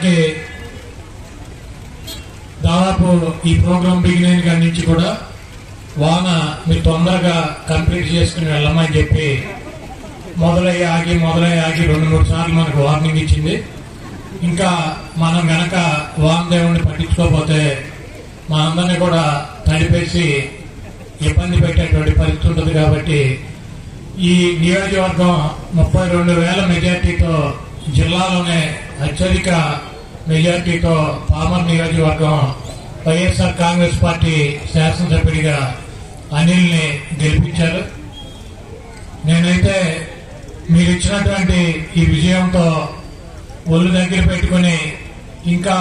మరి దాదాపు ఈ ప్రోగ్రామ్ బిగినింగ్ కాడి నుంచి కూడా వాన మీరు తొందరగా కంప్లీట్ చేసుకుని వెళ్ళమని చెప్పి మొదలయ్యి ఆగి మొదలయ్యి ఆగి రెండు మూడు సార్లు మనకు వార్నింగ్ ఇచ్చింది ఇంకా మనం గనక వామదేవుని పట్టించుకోకపోతే మా అందరినీ కూడా తడిపేసి ఇబ్బంది పెట్టేటువంటి పరిస్థితి ఉంటుంది కాబట్టి ఈ నియోజకవర్గం ముప్పై రెండు వేల మెజార్టీతో జిల్లాలోనే అత్యధిక మెజార్టీతో పామర్ నియోజకవర్గం వైఎస్ఆర్ కాంగ్రెస్ పార్టీ శాసనసభ్యుడిగా అనిల్ని గెలిపించారు నేనైతే మీరు ఇచ్చినటువంటి ఈ విజయంతో ఒళ్ళు దగ్గర పెట్టుకుని ఇంకా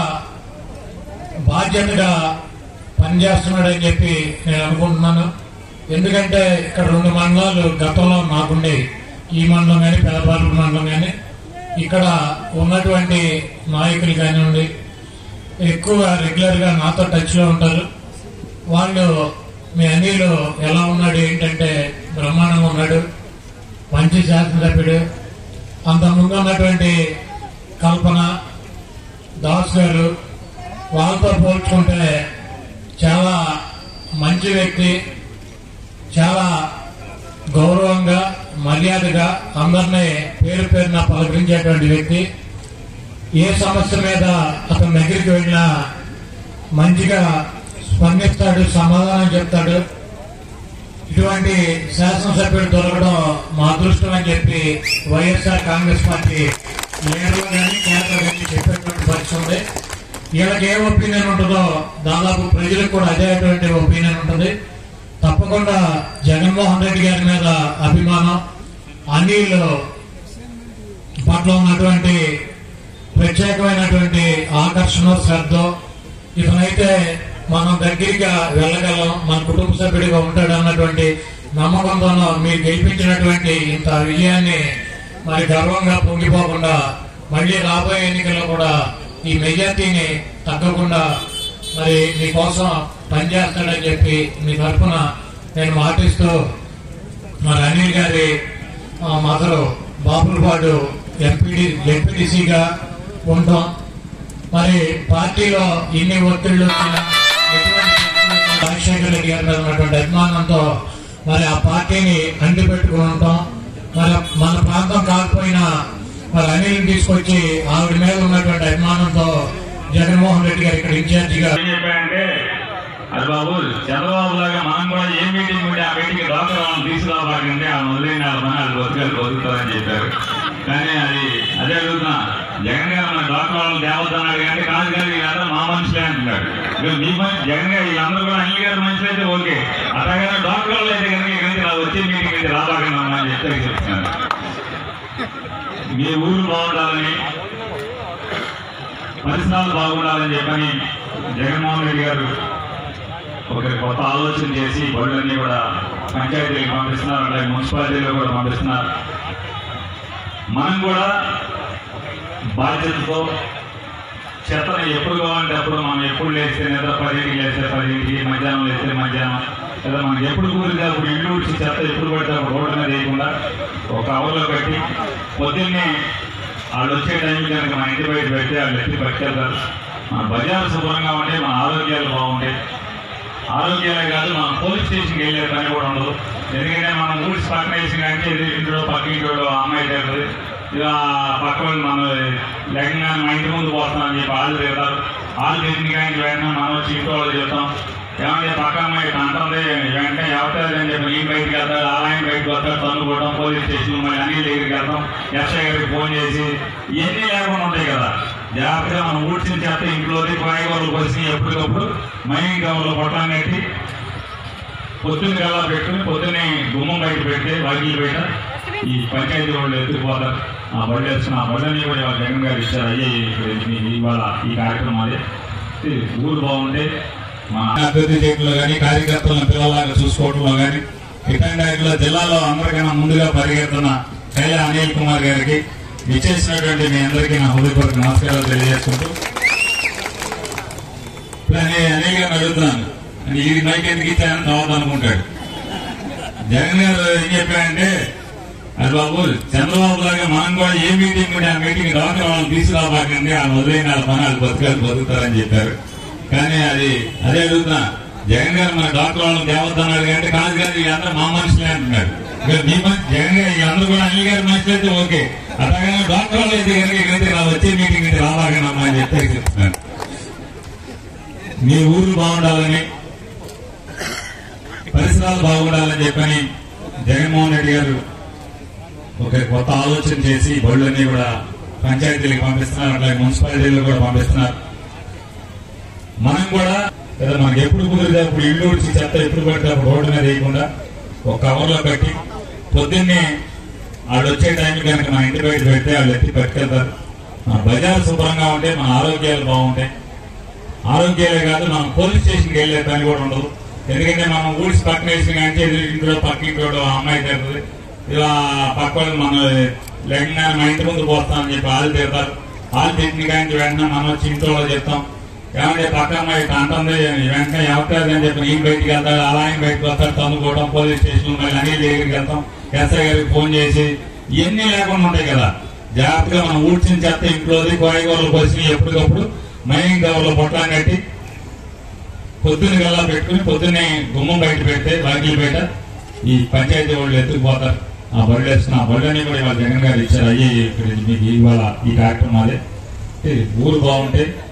బాధ్యతగా పనిచేస్తున్నాడని చెప్పి నేను అనుకుంటున్నాను ఎందుకంటే ఇక్కడ రెండు మండలాలు గతంలో మాకుండేవి ఈ మండలం కానీ పెదపాలూరు మండలం కానీ ఇక్కడ ఉన్నటువంటి నాయకులు కానివ్వండి ఎక్కువ రెగ్యులర్ గా నాతో టచ్ లో ఉంటారు వాళ్ళు మీ అనిలు ఎలా ఉన్నాడు ఏంటంటే బ్రహ్మాండంగా ఉన్నాడు మంచి శాసనసభ్యుడు అంత ముందు ఉన్నటువంటి కల్పన దాస్ గారు వాళ్ళతో పోల్చుకుంటే చాలా మంచి వ్యక్తి చాలా గౌరవంగా మర్యాదగా అందరినీ పేరు పేరున పలకరించేటువంటి వ్యక్తి ఏ సమస్య మీద అతని దగ్గరికి వెళ్ళినా మంచిగా స్పందిస్తాడు సమాధానం చెప్తాడు ఇటువంటి శాసనసభ్యుడు దొరకడం మా అదృష్టం అని చెప్పి వైఎస్ఆర్ కాంగ్రెస్ పార్టీ లీడర్లు కానీ కేంద్ర కానీ చెప్పేటువంటి పరిస్థితి ఉంది వీళ్ళకి ఏ ఒపీనియన్ ఉంటుందో దాదాపు ప్రజలకు కూడా అదేటువంటి ఒపీనియన్ ఉంటుంది తప్పకుండా జగన్మోహన్ రెడ్డి గారి మీద అభిమానం అనిల్ పట్ల ఉన్నటువంటి ప్రత్యేకమైనటువంటి ఆకర్షణ శ్రద్ధ ఇతనైతే మనం దగ్గరగా వెళ్ళగలం మన కుటుంబ సభ్యుడిగా ఉంటాడు అన్నటువంటి నమ్మకంతోనూ మీరు గెలిపించినటువంటి ఇంత విజయాన్ని మరి గర్వంగా పొంగిపోకుండా మళ్ళీ రాబోయే ఎన్నికల్లో కూడా ఈ మెజార్టీని తగ్గకుండా మరి మీకోసం పనిచేస్తాడని చెప్పి మీ తరఫున నేను మాటిస్తూ మరి అనిల్ గారి ఆ, మదరు బాపులపాడు ఎంపీడీ ఎంపీటీసీగా ఉంటాం మరి పార్టీలో ఎన్ని ఒత్తిళ్లు వచ్చినా ఎటువంటి ఒత్తిళ్లు వచ్చినా రాజశేఖర రెడ్డి గారి మీద ఉన్నటువంటి అభిమానంతో మరి ఆ పార్టీని అంటి పెట్టుకుని ఉంటాం మరి మన ప్రాంతం కాకపోయినా మరి అనిల్ తీసుకొచ్చి ఆవిడ మీద ఉన్నటువంటి అభిమానంతో జగన్మోహన్ రెడ్డి గారు ఇక్కడ ఇన్ఛార్జిగా ఏం చెప్పాడంటే అది బాబు చంద్రబాబు లాగా మనం కూడా ఏ మీటింగ్ ఉంటే ఆ మీటింగ్ డాక్టర్ వాళ్ళని తీసుకురావాలంటే ఆ వదిలేని వాళ్ళ పని వాళ్ళు బతుకాలు బతుకుతారని చెప్పారు కానీ అది అదే అడుగుతున్నా జగన్ గారు మన డాక్టర్ వాళ్ళని దేవతన్నాడు కానీ కాదు గారు వీళ్ళందరూ మా మనుషులే అంటున్నాడు ఇక మీ మనిషి జగన్ గారు వీళ్ళందరూ కూడా అనిల్ గారు మనుషులు అయితే ఓకే అట్లాగే డాక్టర్ వాళ్ళు అయితే కనుక ఇక్కడి నుంచి నా వచ్చే మీటింగ్ అయితే రాబాకండి అని చెప్పి చెప్తున్నాను మీ ఊరు బాగుండాలని పరిసరాలు బాగుండాలని చెప్పని జగన్మోహన్ రెడ్డి గారు ఒక కొత్త ఆలోచన చేసి బడులన్నీ కూడా పంచాయతీలకు పంపిస్తున్నారు అలాగే మున్సిపాలిటీలో కూడా పంపిస్తున్నారు మనం కూడా బాధ్యతతో చెత్తని ఎప్పుడు కావాలంటే అప్పుడు మనం ఎప్పుడు లేస్తే నిద్ర పదింటికి లేస్తే పదింటికి మధ్యాహ్నం లేస్తే మధ్యాహ్నం లేదా మనకి ఎప్పుడు కుదిరితే అప్పుడు ఇల్లు ఉడిచి చెత్త ఎప్పుడు పడితే అప్పుడు రోడ్డు మీద వేయకుండా ఒక కవర్లో పెట్టి పొద్దున్నే వాళ్ళు వచ్చే టైంకి కనుక మన ఇంటి బయట పెడితే వాళ్ళు ఎత్తి పట్టుకెళ్తారు మన బజారు శుభ్రంగా ఉంటే మన ఆరోగ్యాలు బాగుంటాయి ఆరోగ్యాలే కాదు మనం పోలీస్ స్టేషన్కి వెళ్ళే పని కూడా ఉండదు ఎందుకంటే మనం ఊడ్చి పక్కన వేసి కానీ ఎదురు ఇంట్లో పక్క ఇంట్లో అమ్మాయి తిరుగుతుంది ఇలా పక్క వాళ్ళు మనం లేకుండా మా ఇంటి ముందు పోస్తామని చెప్పి వాళ్ళు తిరుగుతారు వాళ్ళు తిరిగి కానీ వెంటనే మనం వచ్చి ఇంట్లో వాళ్ళు చెప్తాం ఏమంటే పక్క అమ్మాయి ఇట్లా అంటుంది వెంటనే ఎవరు అని చెప్పి నేను బయటికి వెళ్తాడు ఆ ఆయన బయటకు వస్తాడు తన్నుకోవడం పోలీస్ స్టేషన్ మళ్ళీ అన్ని దగ్గరికి వెళ్తాం ఎస్ఐ గారికి ఫోన్ చేసి ఇవన్నీ లేకుండా ఉంటాయి కదా జాగ్రత్తగా మనం ఊడ్చిన చేత ఇంట్లోది కాయగూరలు వచ్చి ఎప్పటికప్పుడు మైనింగ్ కవర్లో పొట్టాన్ని కట్టి పొద్దున్న కల్లా పెట్టుకుని పొద్దున్నే గుమ్మం బయట పెడితే వాకిలు బయట ఈ పంచాయతీ వాళ్ళు ఎత్తుకుపోతారు ఆ బళ్ళు వచ్చిన ఆ బళ్ళని కూడా ఇవాళ జగన్ గారు ఇచ్చారు అయ్యే ఇప్పుడు ఇది ఇవాళ ఈ కార్యక్రమం అదే ఇది ఊరు బాగుంటే మా అభివృద్ధి చేయడంలో కానీ కార్యకర్తలను పిల్లలాగా చూసుకోవడంలో కానీ ఇట్లాంటి జిల్లాలో అందరికన్నా ముందుగా పరిగెడుతున్న కైలా అనిల్ కుమార్ గారికి ఇచ్చేసినటువంటి మీ అందరికీ నా హృదయపూర్వక నమస్కారాలు తెలియజేసుకుంటూ ఇప్పుడు అని అనిల్ గారిని అడుగుతున్నాను అని ఇది మైక్ ఎందుకు ఇచ్చానని తర్వాత అనుకుంటాడు జగన్ గారు ఏం చెప్పారంటే అది బాబు చంద్రబాబు లాగా మనం కూడా ఏ మీటింగ్ ఉంటే ఆ మీటింగ్ డాక్టర్ వాళ్ళని తీసుకురాబాకండి ఆ వదిలేని వాళ్ళ పని వాళ్ళు బతుకాలు బతుకుతారని చెప్పారు కానీ అది అదే అడుగుతున్నా జగన్ గారు మన డాక్టర్ వాళ్ళని దేవతన్నారు అంటే కాదు కాదు వీళ్ళందరూ మా మనుషులే అంటున్నారు ఇక మీ మనిషి జగన్ గారు వీళ్ళందరూ కూడా అనిల్ గారి మనుషులు అయితే ఓకే అలాగే డాక్టర్ వాళ్ళు అయితే కనుక ఇక్కడైతే రా వచ్చే మీటింగ్ అయితే రాబాకనమ్మా అని చెప్పి చెప్తున్నాను మీ ఊరు బాగుండాలని పరిసరాలు బాగుండాలని చెప్పని జగన్మోహన్ రెడ్డి గారు ఒక కొత్త ఆలోచన చేసి బళ్ళన్నీ కూడా పంచాయతీలకు పంపిస్తున్నారు అట్లాగే మున్సిపాలిటీలకు కూడా పంపిస్తున్నారు మనం కూడా లేదా మనకి ఎప్పుడు కుదిరితే అప్పుడు ఇల్లు ఉడిచి చెత్త ఎప్పుడు పడితే అప్పుడు రోడ్డు మీద వేయకుండా ఒక కవర్లో పెట్టి పొద్దున్నే వాళ్ళు వచ్చే టైంకి కనుక మన ఇంటి బయట పెడితే వాళ్ళు ఎత్తి పట్టుకెళ్తారు మన బజార్ శుభ్రంగా ఉంటే మన ఆరోగ్యాలు బాగుంటాయి ఆరోగ్యాలే కాదు మనం పోలీస్ స్టేషన్కి వెళ్ళే పని కూడా ఉండదు ఎందుకంటే మనం ఊడ్చి పక్కన వేసిన కానీ ఇంట్లో పక్క ఇంట్లో అమ్మాయి తిరుగుతుంది ఇలా పక్క వాళ్ళు మనం లేకుండా మా ఇంటి ముందు పోస్తామని చెప్పి వాళ్ళు తిడతారు వాళ్ళు తిట్టిన కానీ వెంటనే మనం వచ్చి ఇంట్లో వాళ్ళకి చెప్తాం ఏమంటే పక్క అమ్మాయి ఇట్లా అంటుంది వెంటనే ఎవరు అని చెప్పి నేను బయటికి వెళ్తాడు అలా ఆయన బయటకు వస్తాడు తన్నుకోవడం పోలీస్ స్టేషన్ మళ్ళీ అనిల్ దగ్గరికి వెళ్తాం ఎస్ఐ గారికి ఫోన్ చేసి ఇవన్నీ లేకుండా ఉంటాయి కదా జాగ్రత్తగా మనం ఊడ్చిన చెత్త ఇంట్లోది కూరగాయలు పోసి ఎప్పటికప్పుడు మైనింగ్ కవర్లో పొట్లం కట్టి పొద్దున్న గల్లా పెట్టుకుని పొద్దున్నే గుమ్మం బయట పెడితే వాకిలి బయట ఈ పంచాయతీ వాళ్ళు ఎత్తుకుపోతారు ఆ బళ్ళు వేస్తున్న ఆ బళ్ళని కూడా ఇవాళ జగన్ గారు ఇచ్చారు అయ్యి ఇక్కడ మీకు ఇవాళ ఈ కార్యక్రమం అదే ఊరు బాగుంటే